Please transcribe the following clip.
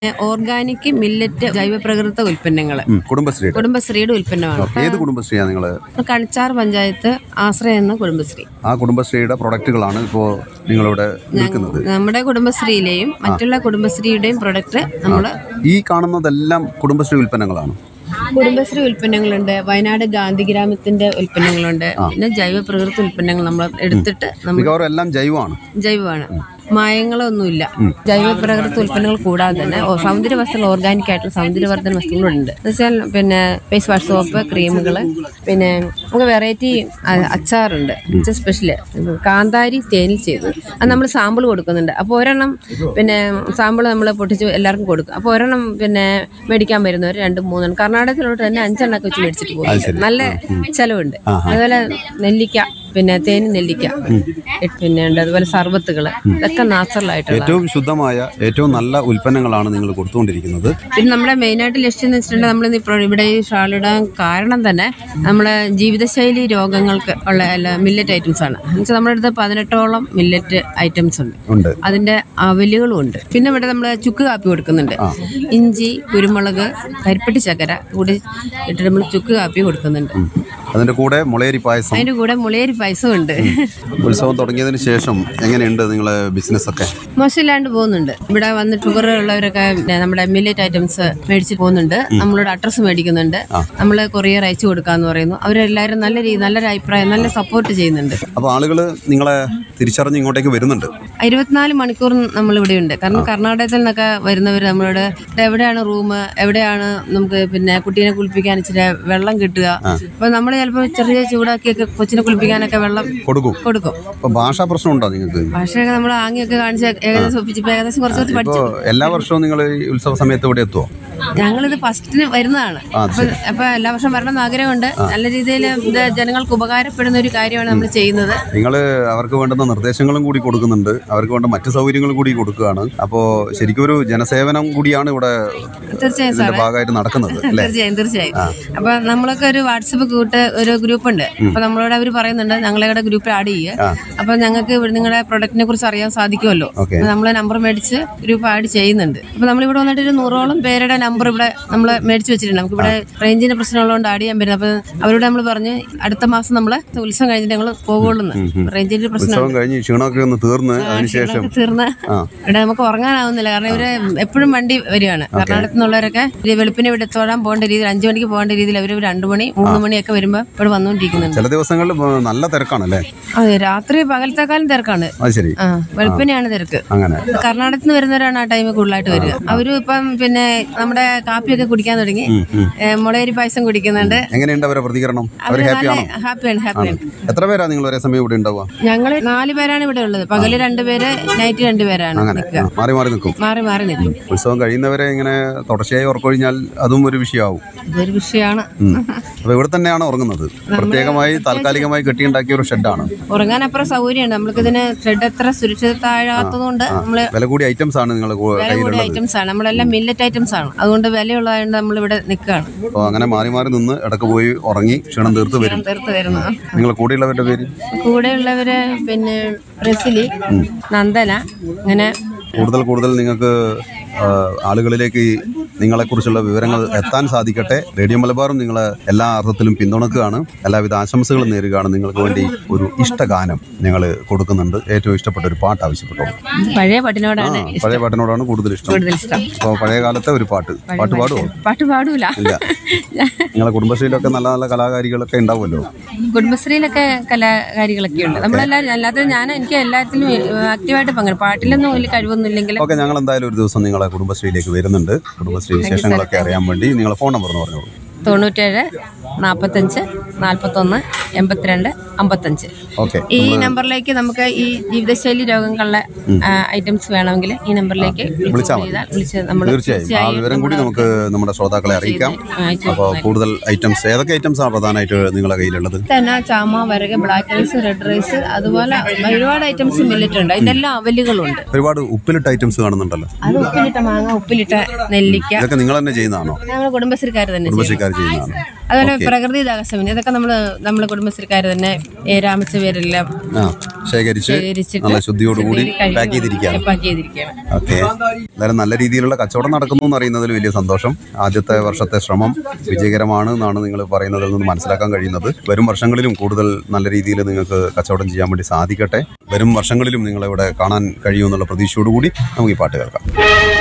Organic millet ജൈവ പ്രകൃത ഉൽപ്പന്നങ്ങൾ ഉം, കുടുംബശ്രീയുടെ കുടുംബശ്രീയുടെ ഉൽപ്പന്നമാണ് ഏത് കുടുംബശ്രീയാണ് നിങ്ങൾ കണിച്ചാർ പഞ്ചായത്ത് ആശ്രയ എന്ന കുടുംബശ്രീ ആ കുടുംബശ്രീയുടെ പ്രൊഡക്റ്റുകളാണ് ഇപ്പോൾ നിങ്ങളിവിടെ വിൽക്കുന്നത് നമ്മുടെ കുടുംബശ്രീയിലെയും മറ്റുള്ള കുടുംബശ്രീയുടെയും പ്രൊഡക്റ്റ് നമ്മൾ ഈ കാണുന്നതെല്ലാം കുടുംബശ്രീ ഉൽപ്പന്നങ്ങളാണ് കുടുംബശ്രീ ഉൽപ്പന്നങ്ങളുണ്ട് വയനാട് ഗാന്ധി ഗ്രാമത്തിന്റെ ഉൽപ്പന്നങ്ങളുണ്ട് പിന്നെ ജൈവ പ്രകൃതി ഉൽപ്പന്നങ്ങൾ നമ്മൾ എടുത്തിട്ട് നമ്മൾ മിക്കവാറും എല്ലാം ജൈവമാണ് ജൈവമാണ് മായങ്ങളൊന്നുമില്ല ജൈവ പ്രകൃതി ഉൽപ്പന്നങ്ങൾ കൂടാതെ തന്നെ ഓ- സൗന്ദര്യ വസ്തുക്കൾ ഓർഗാനിക് ആയിട്ടുള്ള സൗന്ദര്യവർദ്ധന വസ്തുക്കളുണ്ട് എന്ന് വെച്ചാൽ പിന്നെ ഫേസ് വാഷ് സോപ്പ് ക്രീമുകൾ പിന്നെ നമുക്ക് വെറൈറ്റി അച്ചാറുണ്ട് സ്പെഷ്യല് കാന്താരി തേനിൽ ചെയ്തു അത് നമ്മൾ സാമ്പിൾ കൊടുക്കുന്നുണ്ട് അപ്പോൾ ഒരെണ്ണം പിന്നെ സാമ്പിൾ നമ്മൾ പൊട്ടിച്ച് എല്ലാവർക്കും കൊടുക്കും അപ്പോൾ ഒരെണ്ണം പിന്നെ മേടിക്കാൻ വരുന്നവർ രണ്ട് മൂന്നെണ്ണം കർണാടകത്തിലോട്ട് തന്നെ അഞ്ചെണ്ണൊക്കെ വെച്ച് മേടിച്ചിട്ട് പോകും നല്ല ചെലവുണ്ട് അതുപോലെ നെല്ലിക്ക പിന്നെ തേനി നെല്ലിക്ക പിന്നെ ഉണ്ട് അതുപോലെ സർബത്തുകൾ ഇതൊക്കെ നാച്ചുറൽ ആയിട്ടുള്ള ഏറ്റവും ശുദ്ധമായ ഏറ്റവും നല്ല ഉൽപ്പന്നങ്ങളാണ് നിങ്ങൾ കൊടുത്തുകൊണ്ടിരിക്കുന്നത് പിന്നെ നമ്മുടെ മെയിനായിട്ട് ലക്ഷ്യം എന്ന് വെച്ചിട്ടുണ്ടെങ്കിൽ നമ്മൾ ഇപ്പോൾ ഇവിടെ ഈ ഷാൾ ഇടാൻ കാരണം തന്നെ നമ്മളെ ജീവിതശൈലി രോഗങ്ങൾക്ക് ഉള്ള എല്ലാ മില്ലറ്റ് ഐറ്റംസ് ആണ് എന്നുവെച്ചാൽ നമ്മുടെ അടുത്ത് പതിനെട്ടോളം മില്ലറ്റ് ഐറ്റംസ് ഉണ്ട് ഉണ്ട് അതിന്റെ അവലുകളും ഉണ്ട് പിന്നെ ഇവിടെ നമ്മൾ ചുക്ക് കാപ്പി കൊടുക്കുന്നുണ്ട് ഇഞ്ചി കുരുമുളക് കരിപ്പെട്ടി ചക്കര കൂടി ഇട്ട് നമ്മൾ ചുക്ക് കാപ്പി കൊടുക്കുന്നുണ്ട് അതിന്റെ കൂടെ മുളയരി പായസം അതിന്റെ കൂടെ മുളയേരി പായസവും ഉണ്ട് ഉത്സവം തുടങ്ങിയതിന് ശേഷം എങ്ങനെയുണ്ട് നിങ്ങളെ ബിസിനസ് ഒക്കെ മോശമില്ലാണ്ട് പോകുന്നുണ്ട് ഇവിടെ വന്ന് ഷുഗർ ഉള്ളവരൊക്കെ പിന്നെ നമ്മുടെ മില്ലറ്റ് ഐറ്റംസ് മേടിച്ച് പോകുന്നുണ്ട് നമ്മളോട് അഡ്രസ്സ് മേടിക്കുന്നുണ്ട് നമ്മൾ കൊറിയർ അയച്ചു കൊടുക്കാന്ന് പറയുന്നു അവരെല്ലാവരും നല്ല രീതി നല്ലൊരു അഭിപ്രായം നല്ല സപ്പോർട്ട് ചെയ്യുന്നുണ്ട് അപ്പോൾ ആളുകൾ നിങ്ങളെ തിരിച്ചറിഞ്ഞ് ഇങ്ങോട്ടേക്ക് വരുന്നുണ്ട് ഇരുപത്തിനാല് മണിക്കൂർ നമ്മൾ ഇവിടെ ഉണ്ട് കാരണം കർണാടകത്തിൽ നിന്നൊക്കെ വരുന്നവർ നമ്മളോട് "ഇത് എവിടെയാണ് റൂം എവിടെയാണ് നമുക്ക് പിന്നെ കുട്ടീനെ കുളിപ്പിക്കാൻ ഇച്ചിരി വെള്ളം കിട്ടുക അപ്പൊ നമ്മൾ ചിലപ്പോൾ ചെറിയ ചൂടാക്കിയൊക്കെ കൊച്ചിനെ കുളിപ്പിക്കാനൊക്കെ വെള്ളം കൊടുക്കും കൊടുക്കും അപ്പോൾ ഭാഷാ പ്രശ്നമുണ്ടോ നിങ്ങൾക്ക് ഭാഷയൊക്കെ നമ്മൾ ആംഗ്യമൊക്കെ കാണിച്ച് ഏകദേശം ഒപ്പിച്ച് ഇപ്പൊ ഏകദേശം കുറച്ച് കുറച്ച് പഠിച്ചു ഇപ്പോൾ എല്ലാ വർഷവും നിങ്ങൾ ഈ ഉത്സവ സമയത്ത് ഇവിടെ എത്തുമോ ഞങ്ങളിത് ഫസ്റ്റിന് വരുന്നതാണ് അപ്പൊ അപ്പൊ എല്ലാ വർഷം വരണം എന്ന് ആഗ്രഹമുണ്ട് നല്ല രീതിയിൽ ഇത് ജനങ്ങൾക്ക് ഉപകാരപ്പെടുന്ന ഒരു കാര്യമാണ് നമ്മൾ ചെയ്യുന്നത് നിങ്ങൾ അവർക്ക് വേണ്ടുന്ന നിർദ്ദേശങ്ങളും കൂടി കൊടുക്കുന്നുണ്ട് അവർക്ക് വേണ്ട മറ്റു സൗകര്യങ്ങളും കൂടി കൊടുക്കുകയാണ് അപ്പോൾ ശരിക്കും ഒരു ജനസേവനം കൂടിയാണ് ഇവിടെ തീർച്ചയായും ഇതിന്റെ ഭാഗമായിട്ട് നടക്കുന്നത് അല്ലേ തീർച്ചയായും തീർച്ചയായും അപ്പൊ നമ്മളൊക്കെ ഒരു വാട്സപ്പ് കൂട്ട് ഒരു ഗ്രൂപ്പ് ഉണ്ട് അപ്പൊ നമ്മളോട് അവർ പറയുന്നുണ്ട് ഞങ്ങളുടെ ഗ്രൂപ്പിൽ ആഡ് ചെയ്യുക അപ്പൊ ഞങ്ങൾക്ക് ഇവിടെ നിങ്ങളുടെ പ്രൊഡക്റ്റിനെ കുറിച്ച് അറിയാൻ സാധിക്കുമല്ലോ ഓക്കെ അപ്പൊ നമ്മളെ നമ്പർ മേടിച്ച് ഗ്രൂപ്പ് ആഡ് ചെയ്യുന്നുണ്ട് അപ്പൊ നമ്മളിവിടെ വന്നിട്ട് ഒരു നൂറോളം പേരുടെ നമ്പർ ഇവിടെ നമ്മൾ മേടിച്ച് വെച്ചിട്ടുണ്ട് നമുക്ക് ഇവിടെ റേഞ്ചിന്റെ പ്രശ്നമുള്ളതുകൊണ്ട് ആഡ് ചെയ്യാൻ പറ്റും അപ്പൊ അവരോട് നമ്മൾ പറഞ്ഞു അടുത്ത മാസം നമ്മള് ഉത്സവം കഴിഞ്ഞിട്ട് ഞങ്ങൾ പോകുള്ളൂ റേഞ്ചിന്റെ പ്രശ്നം ഉത്സവം കഴിഞ്ഞ് ക്ഷീണമൊക്കെ ഒന്ന് തീർന്ന് അതിനുശേഷം തീർന്ന് ആ. ഇവിടെ നമുക്ക് ഉറങ്ങാനാവുന്നില്ല കാരണം ഇവര് എപ്പോഴും വണ്ടി വരികയാണ് കർണാടകത്തിൽ നിന്നുള്ളവരൊക്കെ ഒരു വെളുപ്പിനെ ഇവിടെ തൊഴാൻ പോകേണ്ട രീതിയിൽ അഞ്ചു മണിക്ക് പോകേണ്ട രീതിയിൽ അവർ രണ്ടു മണി മൂന്ന് മണിയൊക്കെ വരുമ്പോ ഇവിടെ വന്നുകൊണ്ടിരിക്കുന്നുണ്ട് ചില ദിവസങ്ങളിൽ നല്ല തിരക്കാണല്ലേ അതെ രാത്രി പകലത്തെക്കാളും തിരക്കാണ് അത് ശരി ആ വെളുപ്പിനെയാണ് തിരക്ക് അങ്ങനെ കർണാടകത്തിൽ നിന്ന് വരുന്നവരാണ് ആ ടൈം കൂടുതലായിട്ട് വരിക അവരും ഇപ്പം പിന്നെ നമ്മുടെ കാപ്പിയൊക്കെ കുടിക്കാൻ തുടങ്ങി ഏ, മുളയരി പായസം കുടിക്കുന്നുണ്ട് എങ്ങനെയുണ്ട് അവരെ പ്രതികരണം അവർ അവര് ഹാപ്പി നല്ല ആണോ ഹാപ്പിയാണ് ഹാപ്പിയാണ് എത്ര പേരാ നിങ്ങൾ ഒരേ സമയം ഇവിടെ ഉണ്ടാവുക ഞങ്ങള് നാല് പേരാണ് ഇവിടെ ഉള്ളത് പകല് രണ്ടുപേര് നൈറ്റ് രണ്ടുപേരാണ് അങ്ങനെ നിൽക്കുക ആ, മാറി മാറി നിൽക്കും മാറി മാറി നിൽക്കും ഉത്സവം കഴിയുന്നവരെ ഇങ്ങനെ തുടർച്ചയായി ഉറക്കൊഴിഞ്ഞാൽ അതും ഒരു വിഷയമാവും ഇതൊരു വിഷയമാണ് അപ്പോൾ ഇവിടെ തന്നെയാണ് ഉറങ്ങുന്നത് പ്രത്യേകമായി താൽക്കാലികമായി കെട്ടിയുണ്ടാക്കിയ ഒരു ഷെഡാണ് ഉറങ്ങാൻ അപ്പുറം സൗകര്യമുണ്ട് നമ്മൾക്ക് ഇതിന് ത്രെഡ് എത്ര സുരക്ഷിതത്താഴാത്തതുകൊണ്ട് നമ്മള് വില കൂടിയ ഐറ്റംസ് ആണ് നിങ്ങൾ വില കൂടിയ കയ്യിലുള്ളത് ഐറ്റംസ് ആണ് നമ്മളെല്ലാം മില്ലറ്റ് ഐറ്റംസ് ആണ് അതുകൊണ്ട് വിലയുള്ളതായതുകൊണ്ട് നമ്മൾ ഇവിടെ നിൽക്കുകയാണ് അപ്പോൾ അങ്ങനെ മാറി മാറി നിന്ന് ഇടക്ക് പോയി ഉറങ്ങി ക്ഷീണം തീർത്ത് വരും തീർത്ത് വരുന്നത് നിങ്ങൾ കൂടെയുള്ളവരുടെ പേര് കൂടെയുള്ളവര് പിന്നെ റെസിലി നന്ദന അങ്ങനെ കൂടുതൽ കൂടുതൽ നിങ്ങൾക്ക് ആ, ആളുകളിലേക്ക് ഈ നിങ്ങളെക്കുറിച്ചുള്ള വിവരങ്ങൾ എത്താൻ സാധിക്കട്ടെ റേഡിയോ മലബാറും നിങ്ങളെ എല്ലാ അർത്ഥത്തിലും പിന്തുണക്കുകയാണ് എല്ലാവിധ ആശംസകളും നേരുകയാണ് നിങ്ങൾക്ക് വേണ്ടി ഒരു ഇഷ്ടഗാനം ഞങ്ങൾ കൊടുക്കുന്നുണ്ട് ഏറ്റവും ഇഷ്ടപ്പെട്ട ഒരു പാട്ട് ആവശ്യപ്പെട്ടോളൂ പഴയ പാട്ടിനോടാണ് പഴയ പാട്ടിനോടാണ് കൂടുതൽ ഇഷ്ടം കൂടുതൽ ഇഷ്ടം അപ്പോൾ പഴയ കാലത്തെ ഒരു പാട്ട് പാട്ട് പാടുമോ പാട്ട് പാടൂല ഇല്ല നിങ്ങളെ കുടുംബശ്രീയിലൊക്കെ നല്ല നല്ല കലാകാരികളൊക്കെ ഉണ്ടാവുമല്ലോ കുടുംബശ്രീയിലൊക്കെ കലാകാരികളൊക്കെ ഉണ്ട് നമ്മളെല്ലാവരും അല്ലാതെ ഞാൻ എനിക്ക് എല്ലാത്തിലും ആക്റ്റീവായിട്ട് പങ്കെടുക്കും പാട്ടിലൊന്നും വലിയ കഴിവൊന്നും ഇല്ലെങ്കിൽ ഓക്കെ ഞങ്ങൾ എന്തായാലും ഒരു ദിവസം നിങ്ങളെ കുടുംബശ്രീയിലേക്ക് വരുന്നുണ്ട് കുടുംബശ്രീ വിശേഷങ്ങളൊക്കെ അറിയാൻ വേണ്ടി നിങ്ങളെ ഫോൺ നമ്പർ എന്ന് പറഞ്ഞോളൂ തൊണ്ണൂറ്റേഴ് നാൽപ്പത്തഞ്ച് നാൽപ്പത്തൊന്ന് എൺപത്തിരണ്ട് അമ്പത്തഞ്ച് ഓക്കെ ഈ നമ്പറിലേക്ക് നമുക്ക് ഈ ജീവിതശൈലി രോഗങ്ങളുടെ ഐറ്റംസ് വേണമെങ്കിൽ ഈ നമ്പറിലേക്ക് വിളിച്ചാൽ മതി. ചെയ്താൽ വിളിച്ച് നമ്മൾ തീർച്ചയായും ആ വിവരം കൂടി നമുക്ക് നമ്മുടെ ശ്രോതാക്കളെ അറിയിക്കാം അയച്ചു അപ്പോൾ കൂടുതൽ ഐറ്റംസ് ഏതൊക്കെ ഐറ്റംസ് ആണ് പ്രധാനമായിട്ട് നിങ്ങളുടെ കയ്യിലുള്ളത് തന്നെ ചാമ വരക ബ്ലാക്ക് റൈസ് റെഡ് റൈസ് അതുപോലെ ഒരുപാട് ഐറ്റംസ് മില്ലറ്റ് ഉണ്ട് ഇതിലെല്ലാം അവലുകളുണ്ട് ഒരുപാട് ഉപ്പിലിട്ട ഐറ്റംസ് കാണുന്നുണ്ടല്ലോ അത് ഉപ്പിലിട്ട മാങ്ങ ഉപ്പിലിട്ട നെല്ലിക്ക ഇതൊക്കെ നിങ്ങൾ തന്നെ ചെയ്യുന്നതാണോ ഞങ്ങൾ കുടുംബശ്രീക്കാർ തന്നെ ചെയ്യും. കുടുംബശ്രീക്കാർ ചെയ്യുന്നതാണ് അതുപോലെ പ്രകൃതി ദാഹശമനം ഇതൊക്കെ നമ്മള് നമ്മള് കുടുംബശ്രീക്കാർ തന്നെ ഈ രാമച്ച പേരെല്ലാം ആ ശേഖരിച്ച് ശേഖരിച്ചിട്ട് നല്ല ശുദ്ധിയോടുകൂടി കഴിയുമ്പോൾ പാക്ക് ചെയ്തിരിക്കുകയാണ് പാക്ക് ചെയ്തിരിക്കുകയാണ് ഓക്കെ എന്തായാലും നല്ല രീതിയിലുള്ള കച്ചവടം നടക്കുന്നു എന്ന് അറിയുന്നതിൽ വലിയ സന്തോഷം ആദ്യത്തെ വർഷത്തെ ശ്രമം വിജയകരമാണ് എന്നാണ് നിങ്ങൾ പറയുന്നതിൽ നിന്ന് മനസ്സിലാക്കാൻ കഴിയുന്നത് വരും വർഷങ്ങളിലും കൂടുതൽ നല്ല രീതിയിൽ നിങ്ങൾക്ക് കച്ചവടം ചെയ്യാൻ വേണ്ടി സാധിക്കട്ടെ വരും വർഷങ്ങളിലും നിങ്ങളിവിടെ കാണാൻ കഴിയുമെന്നുള്ള പ്രതീക്ഷയോടുകൂടി നമുക്ക് ഈ പാട്ട് കേൾക്കാം